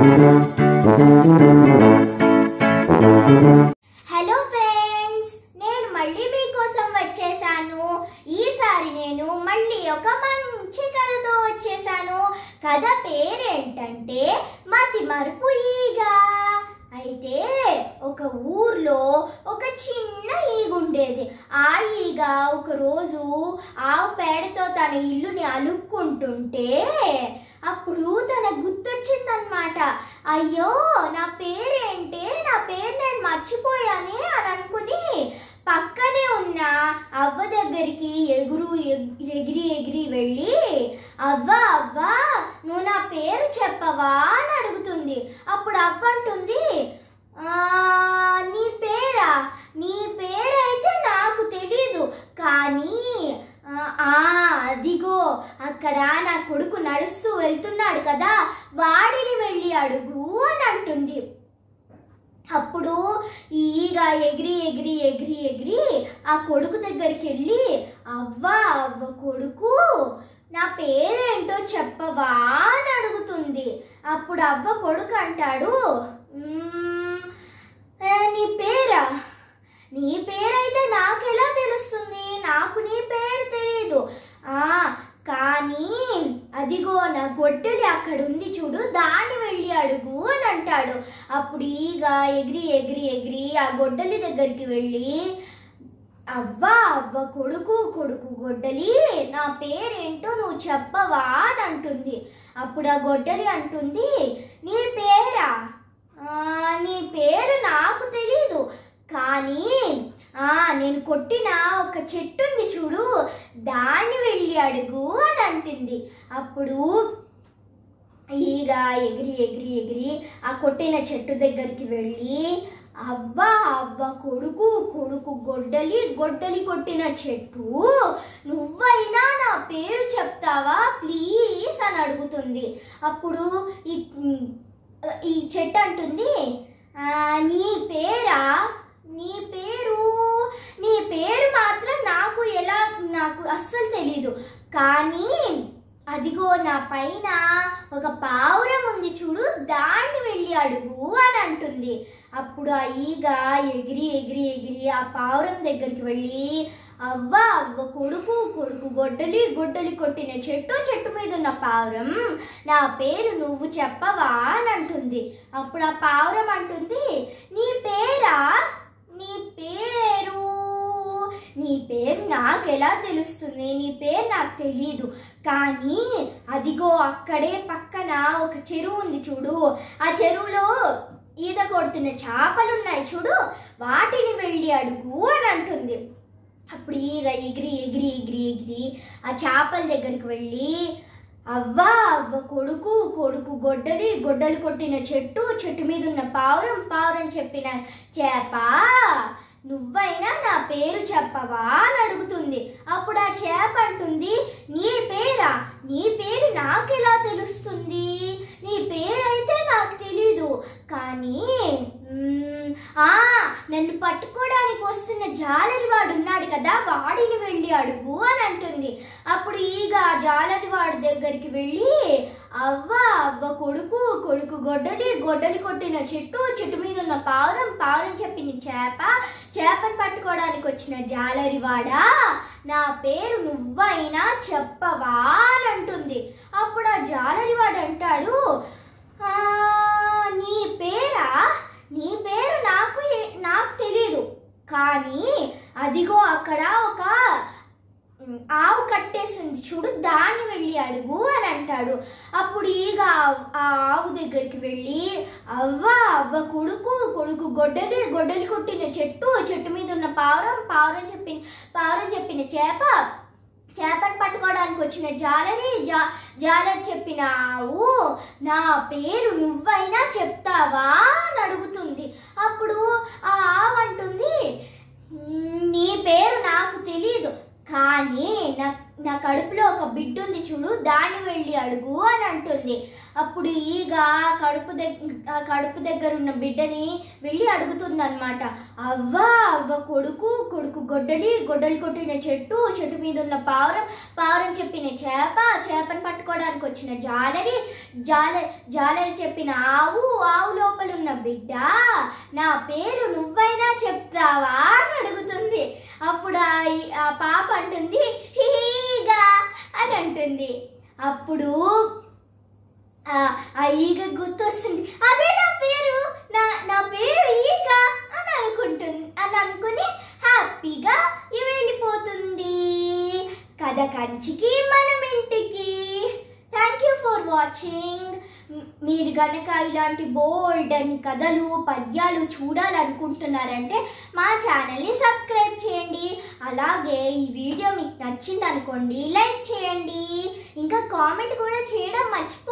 hello friends నేను మళ్ళీ మీకోసం వచ్చేసాను ఈసారి నేను మళ్ళీ ఒక మంచి కథతో వచ్చేసాను కథ పేరేంటంటే మతి మరుపు ఈగ అయితే ఒక ఊర్లో ఒక చిన్న ఈగ ఉండేది ఆ ఈగ ఒక రోజు ఆవు పేడతో తన ఇల్లుని అలుక్కుంటుంటే అప్పుడు తనకు గుర్తొచ్చిందనమాట అయ్యో నా పేరేంటే నా పేరు నేను మర్చిపోయానే అని అనుకుని పక్కనే ఉన్న అవ్వ దగ్గరికి ఎగురు ఎగ్- ఎగిరి ఎగిరి వెళ్ళి అవ్వ అవ్వ నువ్వు నా పేరు చెప్పవా అని అడుగుతుంది అప్పుడు అవ్వ అంటుంది "ఆ, నీ పేరా నీ పేరైతే నాకు తెలీదు కానీ ఆ, ఆ, అదిగో అక్కడ నా కొడుకు నడుస్తూ వెళ్తున్నాడు కదా వాడిని వెళ్ళి అడుగు అని అంటుంది అప్పుడు ఈ ఈగ ఎగిరి ఎగిరి ఎగిరి ఎగిరి ఆ కొడుకు దగ్గరికి వెళ్ళి అవ్వ అవ్వ కొడుకు నా పేరేంటో చెప్పవా అని అడుగుతుంది అప్పుడు అవ్వ కొడుకు అంటాడు "మ్మ్, ఏ, నీ పేరా నీ పేరైతే నాకెలా తెలుస్తుంది నాకు నీ పేరు తెలియదు ఆ కానీ అదిగో నా గొడ్డలి అక్కడ ఉంది చూడు దాన్ని వెళ్ళి అడుగు అని అంటాడు అప్పుడు ఈగ ఎగిరి ఎగిరి ఎగిరి ఆ గొడ్డలి దగ్గరికి వెళ్ళి అవ్వ అవ్వ కొడుకు కొడుకు గొడ్డలి నా పేరేంటో నువ్వు చెప్పవా అని అంటుంది అప్పుడు ఆ గొడ్డలి అంటుంది నీ పేరా "ఆ, నీ పేరు నాకు తెలీదు కానీ ఆ నేను కొట్టిన ఒక చెట్టు ఉంది చూడు దాన్ని వెళ్ళి అడుగు అని అంటుంది అప్పుడు ఈగ ఎగిరి ఎగిరి ఎగిరి ఆ కొట్టిన చెట్టు దగ్గరికి వెళ్ళి అవ్వ అవ్వ కొడుకు కొడుకు గొడ్డలి గొడ్డలి కొట్టిన చెట్టు నువ్వైనా నా పేరు చెప్తావా ప్లీజ్ అని అడుగుతుంది అప్పుడు ఈ ఈ చెట్టు అంటుంది "ఆ, నీ పేరా నీ పేరు నీ పేరు మాత్రం నాకు ఎలా నాకు అస్సలు తెలీదు కానీ అదిగో నా పైన ఒక పావురం ఉంది చూడు దాన్ని వెళ్ళి అడుగు అని అంటుంది అప్పుడు ఆ ఈగ ఎగిరి ఎగిరి ఎగిరి ఆ పావురం దగ్గరికి వెళ్ళి అవ్వ అవ్వ కొడుకు కొడుకు గొడ్డలి గొడ్డలి కొట్టిన చెట్టు చెట్టు మీద ఉన్న పావురం నా పేరు నువ్వు చెప్పవా అని అంటుంది అప్పుడు ఆ పావురం అంటుంది నీ పేరా నీ పేరు నీ పేరు నాకు ఎలా తెలుస్తుంది నీ పేరు నాకు తెలీదు కానీ అదిగో అక్కడే పక్కన ఒక చెరువు ఉంది చూడు ఆ చెరువులో ఈత కొడుతున్న చేపలు ఉన్నాయి చూడు వాటిని వెళ్ళి అడుగు అని అంటుంది అప్పుడు ఈగ ఎగిరి ఎగిరి ఎగిరి ఎగిరి ఆ చేపల దగ్గరికి వెళ్ళి అవ్వ అవ్వ కొడుకు కొడుకు గొడ్డలి గొడ్డలి కొట్టిన చెట్టు చెట్టు మీద ఉన్న పావురం పావురం చెప్పిన చేప నువ్వైనా నా పేరు చెప్పవా అని అడుగుతుంది అప్పుడు ఆ చేప అంటుంది నీ పేరా నీ పేరు నాకెలా తెలుస్తుంది నీ పేరైతే నాకు తెలీదు కానీ మ్మ్, ఆ నన్ను పట్టుకోవడానికి వస్తున్న జాలరి వాడు ఉన్నాడు కదా వాడిని వెళ్ళి అడుగు అని అంటుంది అప్పుడు ఈగ ఆ జాలరి వాడి దగ్గరికి వెళ్ళి అవ్వ అవ్వ కొడుకు కొడుకు గొడ్డలి గొడ్డలి కొట్టిన చెట్టు చెట్టు మీద ఉన్న పావురం పావురం చెప్పిన చేప చేపను పట్టుకోవడానికి వచ్చిన జాలరివాడా నా పేరు నువ్వైనా చెప్పవా అని అంటుంది అప్పుడు ఆ జాలరివాడు అంటాడు "ఆ, నీ పేరా నీ పేరు నాకు ఏ- నాకు తెలీదు కానీ అదిగో అక్కడ ఒక ఉమ్, ఆవు కట్టేసింది చూడు దాన్ని వెళ్ళి అడుగు అని అంటాడు అప్పుడు ఈగ ఆ- ఆ ఆవు దగ్గరికి వెళ్ళి అవ్వ అవ్వ కొడుకు కొడుకు గొడ్డలి గొడ్డలి కొట్టిన చెట్టు చెట్టు మీద ఉన్న పావురం పావురం చెప్పిన పావురం చెప్పిన చేప చేపను పట్టుకోవడానికి వచ్చిన జాలరి జా జాలరి చెప్పిన ఆవు నా పేరు నువ్వైనా చెప్తావా అని అడుగుతుంది అప్పుడు ఆ ఆవు అంటుంది "మ్, నీ పేరు నాకు తెలియదు కానీ నా నా కడుపులో ఒక బిడ్డ ఉంది చూడు దాన్ని వెళ్ళి అడుగు అని అంటుంది అప్పుడు ఈగ కడుపు దగ్గర కడుపు దగ్గర ఉన్న బిడ్డని వెళ్ళి అడుగుతుంది అనమాట అవ్వ అవ్వ కొడుకు కొడుకు గొడ్డలి గొడ్డలి కొట్టిన చెట్టు చెట్టు మీద ఉన్న పావురం పావురం చెప్పిన చేప చేపను పట్టుకోవడానికి వచ్చిన జాలరి జాల జాలరి చెప్పిన ఆవు ఆవు లోపల ఉన్న బిడ్డ నా పేరు నువ్వైనా చెప్తావా అని అడుగుతుంది అప్పుడు ఆ ఈ- ఆ పాప అంటుంది హీగా అని అంటుంది అప్పుడు ఆ ఆ ఈగ గుర్తొస్తుంది అదే నా పేరు నా నా పేరు ఈగ అని అనుకుంటుంది అని అనుకుని హ్యాపీగా ఇ- వెళ్ళిపోతుంది కథ కంచికి మనం ఇంటికి థ్యాంక్ యూ ఫర్ వాచింగ్ మీరు గనక ఇలాంటి బోల్డ్ అని కథలు పద్యాలు చూడాలనుకుంటున్నారంటే మా ఛానల్ని సబ్స్క్రైబ్ చేయండి అలాగే ఈ వీడియో మీకు నచ్చింది అనుకోండి లైక్ చేయండి ఇంకా కామెంట్ కూడా చేయడం మర్చిపో